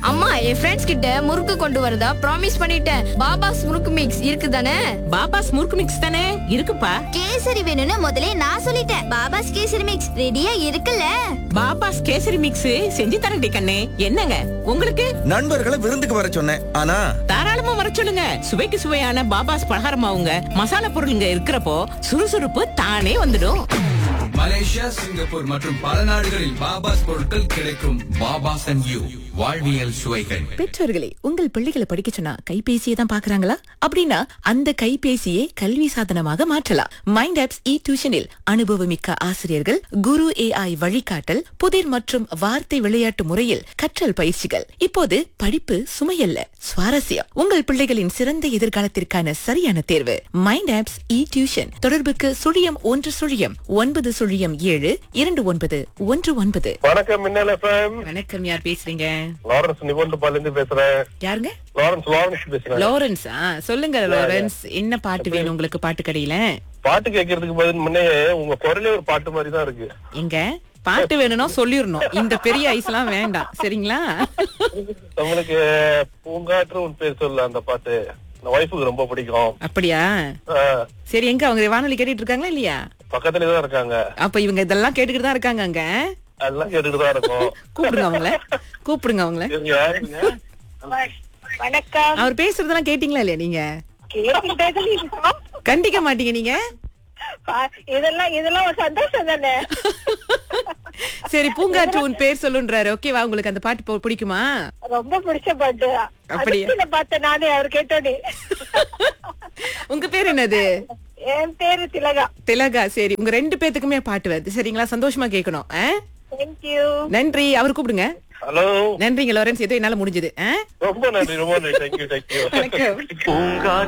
அம்மா என் ஃப்ரெண்ட்ஸ் கிட்ட முறுக்கு கொண்டு வரதா ப்ராமிஸ் பண்ணிட்டேன் பாபாஸ் முறுக்கு மிக்ஸ் இருக்குதானே பாபாஸ் முறுக்கு மிக்ஸ் தானே இருக்குப்பா கேசரி வேணும்னு முதலே நான் சொல்லிட்டேன் பாபாஸ் கேசரி மிக்ஸ் ரெடியா இருக்குல்ல பாபாஸ் கேசரி மிக்ஸ் செஞ்சு தரடி கண்ணே என்னங்க உங்களுக்கு நண்பர்களை விருந்துக்கு வர சொன்னேன் ஆனா தாராளமா வர சொல்லுங்க சுவைக்கு சுவையான பாபாஸ் பலகாரமாவுங்க மசாலா பொருளுங்க இருக்கிறப்போ சுறுசுறுப்பு தானே வந்துடும் மலேசியா சிங்கப்பூர் மற்றும் பல நாடுகளில் பாபாஸ் பொருட்கள் கிடைக்கும் பாபாஸ் அண்ட் யூ வாழ்வியல் சுவைகள் பெற்றோர்களே உங்கள் பிள்ளைகளை படிக்க சொன்னா கைபேசியை தான் பாக்குறாங்களா அப்படின்னா அந்த கைபேசியை கல்வி சாதனமாக மாற்றலாம் மைண்ட் ஆப்ஸ் இ டியூஷனில் அனுபவமிக்க ஆசிரியர்கள் குரு ஏஐ வழிகாட்டல் புதிர் மற்றும் வார்த்தை விளையாட்டு முறையில் கற்றல் பயிற்சிகள் இப்போது படிப்பு சுமையல்ல சுவாரஸ்யம் உங்கள் பிள்ளைகளின் சிறந்த எதிர்காலத்திற்கான சரியான தேர்வு மைண்ட் ஆப்ஸ் இ டியூஷன் தொடர்புக்கு சுழியம் ஒன்று சுழியம் ஒன்பது சுழியம் ஏழு இரண்டு ஒன்பது ஒன்று ஒன்பது வணக்கம் மின்னல் எஃப்எம் வணக்கம் யார் பேசுறீங்க லாரன்ஸ் நிபந்தபால இருந்து பேசுறேன் யாருங்க லாரன்ஸ் லாரன்ஸ் பேசுறேன் லாரன்ஸ் ஆ சொல்லுங்க லாரன்ஸ் என்ன பாட்டு வேணும் உங்களுக்கு பாட்டு கடையில பாட்டு கேட்கறதுக்கு பதில் முன்னே உங்க குரலே ஒரு பாட்டு மாதிரி தான் இருக்கு எங்க பாட்டு வேணும்னா சொல்லிடணும் இந்த பெரிய ஐஸ் எல்லாம் வேண்டாம் சரிங்களா உங்களுக்கு பூங்காற்று உன் பேர் சொல்ல அந்த பாட்டு என் ஒய்ஃபுக்கு ரொம்ப பிடிக்கும் அப்படியா ஆ, சரி எங்க அவங்க வானொலி கேட்டுட்டு இருக்காங்களா இல்லையா பக்கத்துலயே தான் இருக்காங்க அப்ப இவங்க இதெல்லாம் கேட்டுக்கிட்டு தான் இருக்காங்க அங்க எல்லாம் கேட்டுட்டு தான் இருக்கும் கூப்பிடுங்க அவங்கள கூப்பிடுங்க அவங்கள இருங்க, யாருங்க? வணக்கம் அவர் பேசுறதெல்லாம் கேட்டீங்களா இல்லையா நீங்க கேட்டுக்கிட்டே இருக்கோம். கண்டிக்க மாட்டீங்க நீங்க பா- இதெல்லாம் இதெல்லாம் ஒரு சந்தோஷம் தானே சரி பூங்காற்று உன் பேர் சொல்லுன்றாரு ஓகேவா உங்களுக்கு அந்த பாட்டு போ- பிடிக்குமா ரொம்ப பிடிச்ச பாட்டு அப்படியா? அதுக்கு நான் பார்த்தேன் நானே அவர் கேட்டோடே உங்க பேர் என்னது என் பேரு திலகா திலகா சரி உங்க ரெண்டு பேத்துக்குமே பாட்டு வருது சரிங்களா சந்தோஷமா கேட்கணும் ஆ? தேங்க்யூ நன்றி அவர் கூப்பிடுங்க ஹலோ நன்றிங்க லாரன்ஸ் ஏதோ என்னால முடிஞ்சது ஆ? ரொம்ப நன்றி ரொம்ப நன்றி தேங்க்யூ தேங்க்யூ வணக்கம்